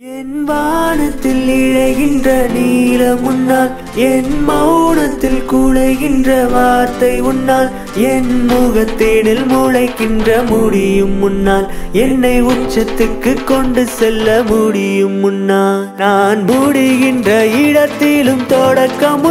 என் வானத்தில் இழைகின்ற நீலம் உன்னால் என் மௌனத்தில் குலைகின்ற வார்த்தை உன்னால் என் முகத்தேனில் முளைக்கின்ற முடியும் முன்னால் என்னை உச்சத்துக்கு கொண்டு செல்ல முடியும் முன்னால் நான் முடிகின்ற இடத்திலும் தொடக்கம்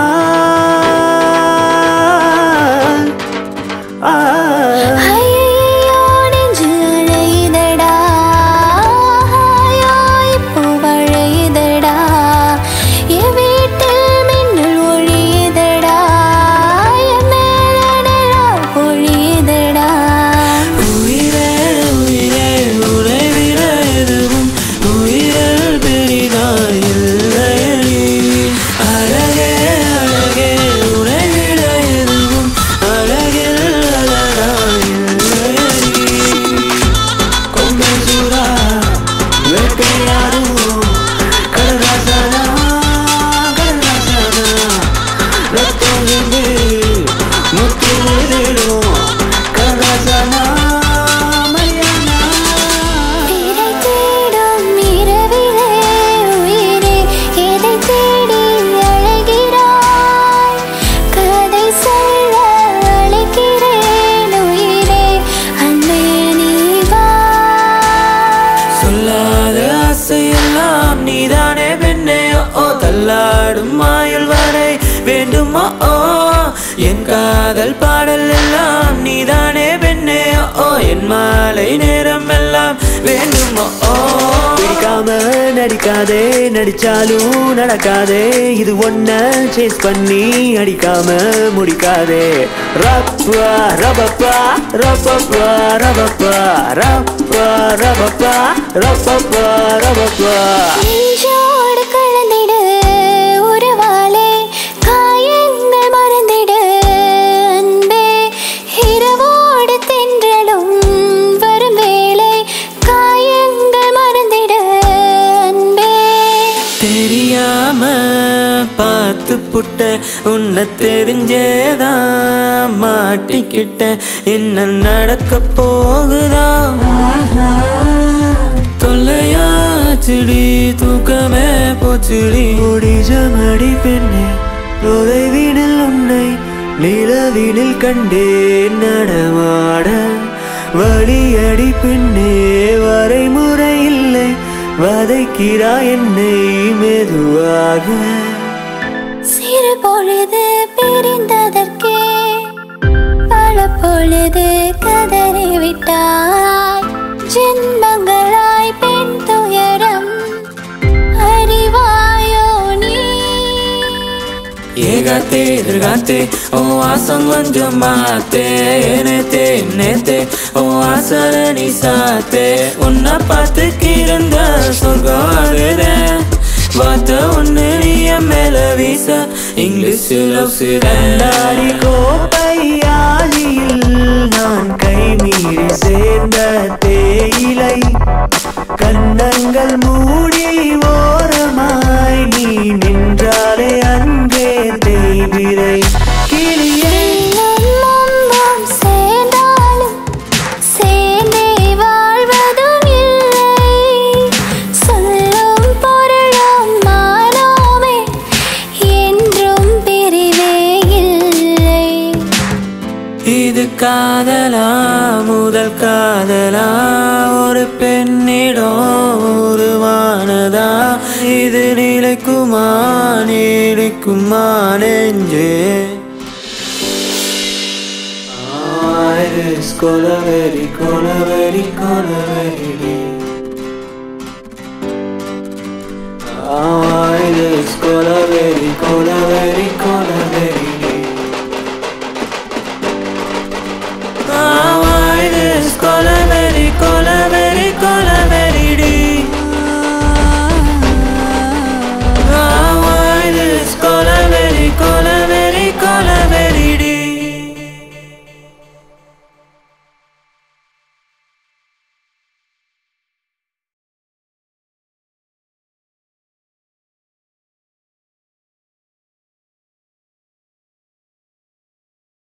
முன்னால் ஆ ஐயையோ, நெஞ்சு அழையுதடா. ஆயோ, இப்போ வழியுதடா. என் வீட்டில் மின்னல் ஒழியுதடா. என் மேல நிலா பொழியுதடா. உயிரே உயிரே உன்னை விட எதுவும் உயிரில் பெரிதாய் இல்லையடி. அழகே அழகே உன்னை விட எதுவும் அழகில் அழகாய் இல்லையடி. கொம்பை சூடா வேட்டையாடும் கடற்காசனா கடற்காசனா ரத்தம் வந்து முத்து விழும் கடற்காசனா மரியானா இதை தேடும் இரவிலே உயிரே, எதை தேடி அழைகிறாய்? கதை சொல்ல அழைக்கிறேன் உயிரே, அன்பே நீ வா. சொல்லாத ஆசையெல்லாம் நீதானே பெண்ணே ஓ தள்ளாடும் மாயல் வரை வேண்டுமா ஓ என் காதல் பாடல் எல்லாம் நீதானே பெண்ணே ஓ என் மாலை நேரம் எல்லாம் வேண்டுமா ஓ பிடிக்காம நடிக்காதே நடிச்சாலும் நடக்காதே இது ஒன்ன சேஸ் பண்ணி அடிக்காம முடிக்காதே ரப்பா ரபப்பா ரப்பப்பா ரபப்பா ரப்பா ரபப்பா ரப்பப்பா ரபப்பா நெஞ்சோடு கலந்திடு உறவாலே காயங்கள் மறந்திடு அன்பே இரவோடு தென்றலும் வரும் வேளை காயங்கள் மறந்திடு அன்பே தெரியாம பார்த்து புட்ட உன்னை தெரிஞ்சேதான் மாட்டிக்கிட்ட என்ன நடக்க போகுதா தொல்லையாச்சுடி தூக்கமே போச்சுடி முடிஜமடி பெண்ணே தொலைவினில் உன்னை நிலவினில் கண்டேன் நடமாட வழியடி பெண்ணே வரைமுறை இல்லை வதைக்கிறா என்னை மெதுவாக சிறு பொழுது பிரிந்ததற்கே பல பொழுது கதறி விட்டாய் ஜென்மங்களாய் பெண் துயரம் அறிவாயோ நீ ஏகாத்தே எதிர்காத்தே ஓ வாசம் கொஞ்சம் மாத்தே நேத்தே நேத்தே ஓ ஆசர நீ சாத்தே உன்னை பார்த்து கிருந்த சொர்க்கம் ஆகுதேன் வார்த்த ஒண்ணு நீ என் மேல வீச இங்கிலீஷ் லவ் சிறந்தாடி கோப்பையாலியில் நான் கை மீறி சேர்ந்த தேயிலை கண்ணங்கள் மூடி ஓரமாய் நீ நின்றாலே அங்கே தேய்விரை கிளியே முன்பும் சேர்ந்தாலும் சேர்ந்தே வாழ்வதும் இல்லை சொல்லும் பொருளும் மாறோமே என்றும் பிரிவே இல்லை இது காதலா முதல் காதலா ஒரு பெண்ணிடம் உருவானதா இது நிலைக்குமா நீடிக்குமா நெஞ்சே Iris கொலவெறி கொலவெறி கொலவெறி Iris கொலவெறி கொலவெறி கொலவெறி